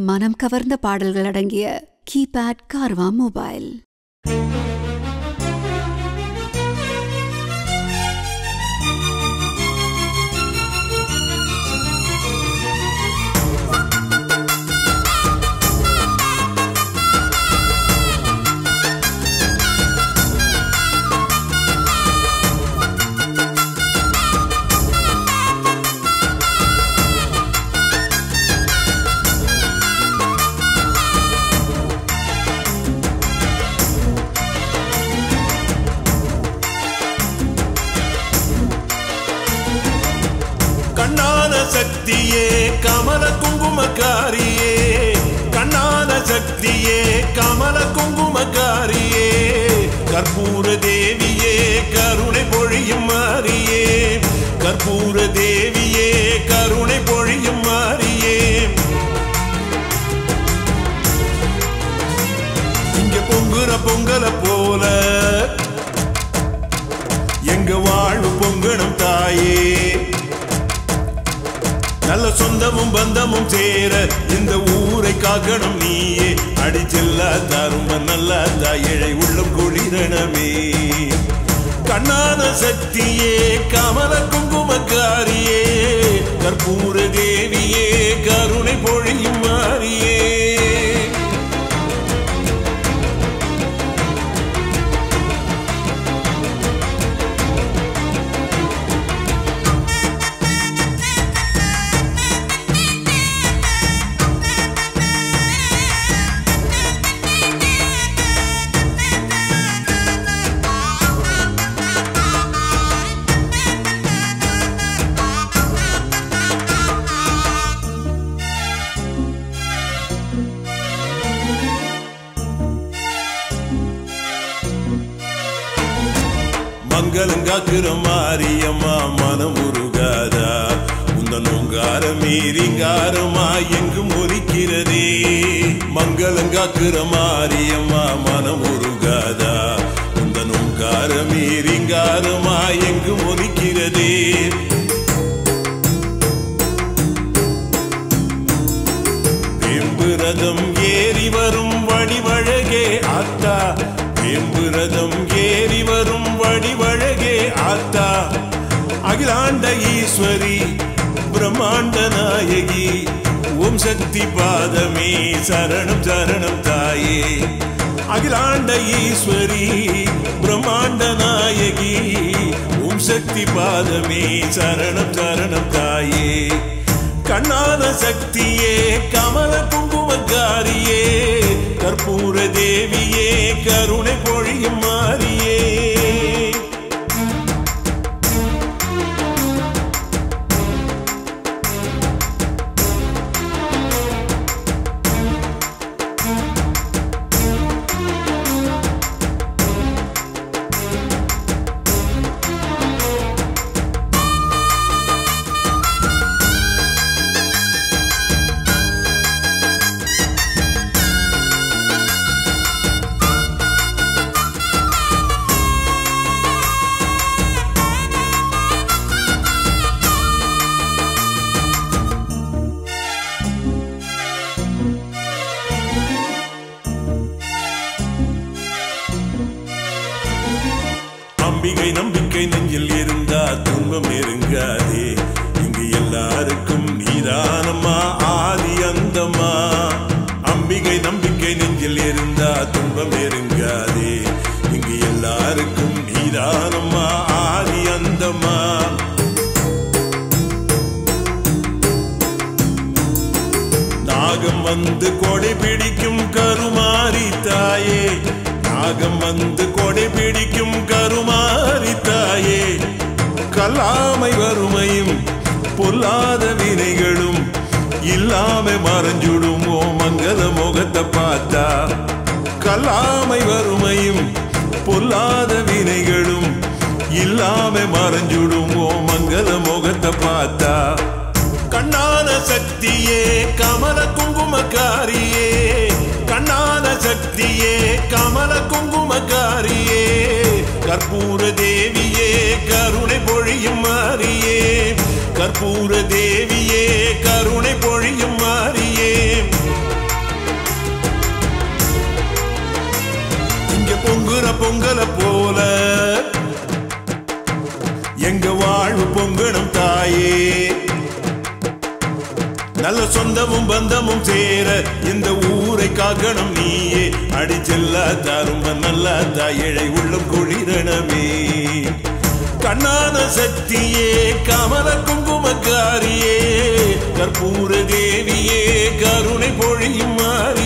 மனம் கவர்ந்த பாடல்கள் அடங்கிய கீபேட் கார்வா மொபைல் கண்ணான சக்தியே கமல குங்குமக்காரியே கண்ணான சக்தியே கமல குங்குமக்காரியே கற்பூர தேவியே கருணை பொழியும் மாறியே கற்பூர தேவியே கருணை பொழியும் மாறியே இங்க பொங்குற பொங்கல போல எங்க வாழ்வு பொங்கணும் தாயே நல்ல சொந்தமும் பந்தமும் சேர இந்த ஊரை காக்கணும் நீயே அடிச்செல்லா தரும்ப நல்லா தாயழை உள்ளம் குளிரணமே கண்ணான சக்தியே கமல குங்குமக்காரியே கற்பூர தேவியே கருணை பொழியும் மாறியே மங்களம் காக்குற மாரியம்மா மனம் உருகாதா உந்தன் ஓங்கார மீறிங்காரமா எங்கும் ஒலிக்கிறதே மங்களம் காக்குற மாரியம்மா மனம் உருகாதா உந்தன் ஓங்கார மீறிங்காரமா எங்கும் ஒலிக்கிறதே வேம்பு ரதம் ஏறி வரும் வடிவழகே ஆத்தா வேம்பு ரதம் ஏறி வரும் வடிவழகே ஆத்தா அகிலாண்ட ஈஸ்வரி பிரம்மாண்ட நாயகி ஓம் சக்தி பாதமே சரணம் சரணம் தாயே அகிலாண்ட ஈஸ்வரி பிரம்மாண்ட நாயகி ஓம் சக்தி பாதமே சரணம் சரணம் தாயே கண்ணான சக்தியே கமல குங்குமக்காரியே கற்பூர தேவியே கருணை பொழியும் மாறியே அம்பிகை நம்பிக்கை நெஞ்சில் இருந்தா துன்பம் நெருங்காதே இங்கு எல்லாருக்கும் நீதானம்மா ஆதி அந்தம்மா அம்பிகை நம்பிக்கை நெஞ்சில் இருந்தா துன்பம் நெருங்காதே இங்கு எல்லாருக்கும் நீதானம்மா ஆதி அந்தம்மா நாகம் வந்து கொடை பிடிக்கும் கருமாரி தாயே நாகம் வந்து கொடை பிடிக்கும் கருமாரி தாயே கல்லாமை வறுமையும் பொல்லாத வினைகளும் இல்லாம மறைஞ்சுடும் ஓ மங்கள முகத்தை பார்த்தா கல்லாமை வறுமையும் பொல்லாத வினைகளும் இல்லாம மறைஞ்சுடும் ஓ மங்கள முகத்தை பார்த்தா கண்ணான சக்தியே கமல குங்குமக்காரியே கண்ணான சக்தியே கமல குங்குமக்காரியே கற்பூர தேவியே கருணை பொழியும் மாறியே கற்பூர தேவியே கருணை பொழியும் மாறியே நல்ல சொந்தமும் பந்தமும் சேர இந்த ஊரை காக்கணும் நீயே அடி செல்லாதா ரொம்ப நல்லாதா ஏழை உள்ளம் குளிரணமே கண்ணான சக்தியே கமல குங்குமக்காரியே கற்பூர தேவியே கருணை பொழியும் மாறி